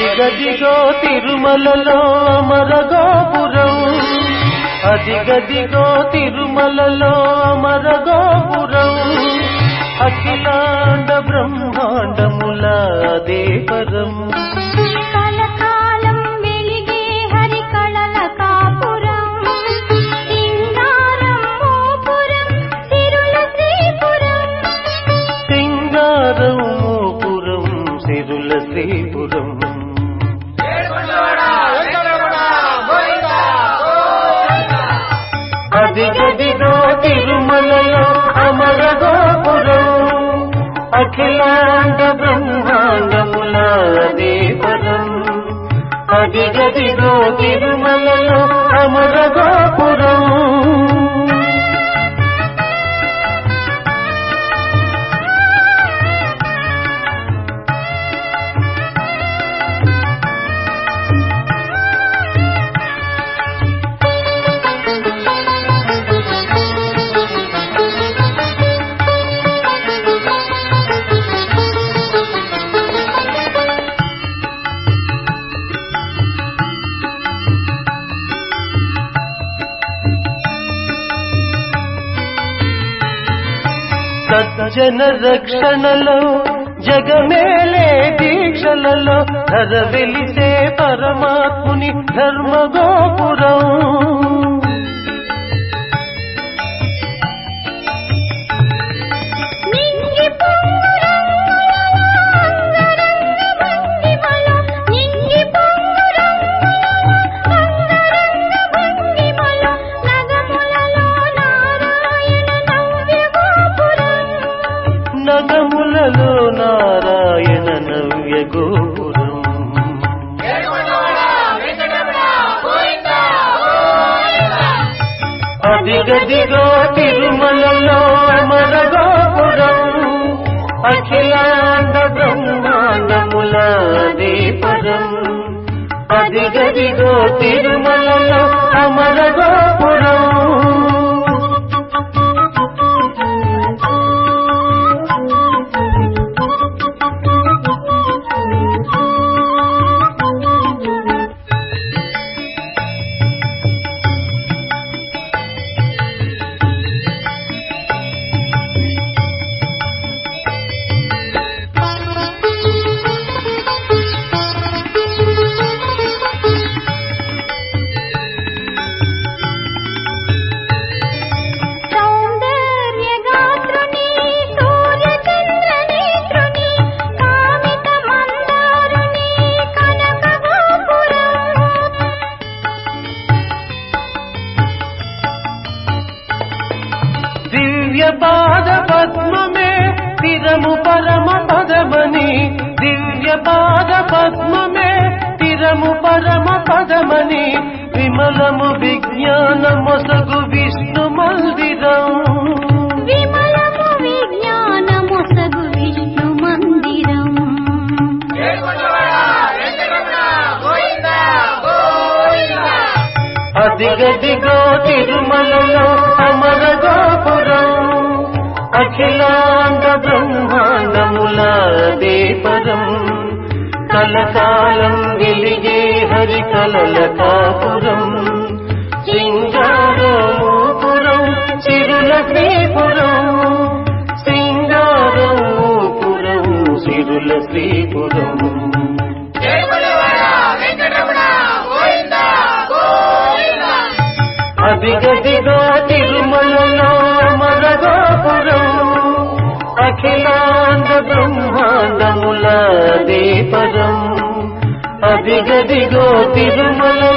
అదిగదిగో తిరుమలలో అమరగోపురం అదిగదిగో తిరుమలలో అమరగోపురం అఖిలాండ బ్రహ్మాండముల దేవరం కలకాలం వెలిగే హరి కళల కాపురం సింగారం మోపురం సిరుల శ్రీపురం సింగారం మోపురం సిరుల శ్రీపురం అదిగదిగో తిరుమలలో అమరగోపురం అఖిలాండ బ్రహ్మాండముల దేవరం అదిగదిగో తిరుమలలో అమరగోపురం సజ్జన రక్షణలో జగమేలే దీక్షలలో ధర వెలిసే పరమాత్ముని ధర్మగోపురం నింగి పొంగురంగులలో అంగరంగ భంగిమలో నింగి పొంగురంగులలో అంగరంగ భంగిమలో నగములలో నారాయణ నవ్య గోపురం నగములలో నారాయణ నవ్య గోపురం అదిగదిగో తిరుమలలో అమర గోపురం అఖిలాండ బ్రహ్మాండముల దీపరం అదిగదిగో తిరుమలలో అమర గోపురం సౌందర్యగాత్రుని సూర్యచంద్రనేత్రుని కామిత మందారుని కనక గోపురం దివ్య పాద పద్మమే తిరము పరమ పదమని దివ్య పాద పద్మమే తిరము పరమ పదమని విమలము విజ్ఞాన మొసగు విష్ణు మందిరం విమలము విజ్ఞానమొసగు విష్ణు మందిరం అదిగదిగో తిరుమలలో అమర గోపురం అఖిలాండ బ్రహ్మాండముల దేపరం కలకాలం వెలిగే హరి కలల కాపురం సింగారమూపురం చిరుల శ్రీపురం సింగారమూపురం సిరుల శ్రీపురం అదిగదిగో తిరుమలలో మరగోపురం అఖిలాండ బ్రహ్మాండముల దీపరం అదిగదిగో తిరుమల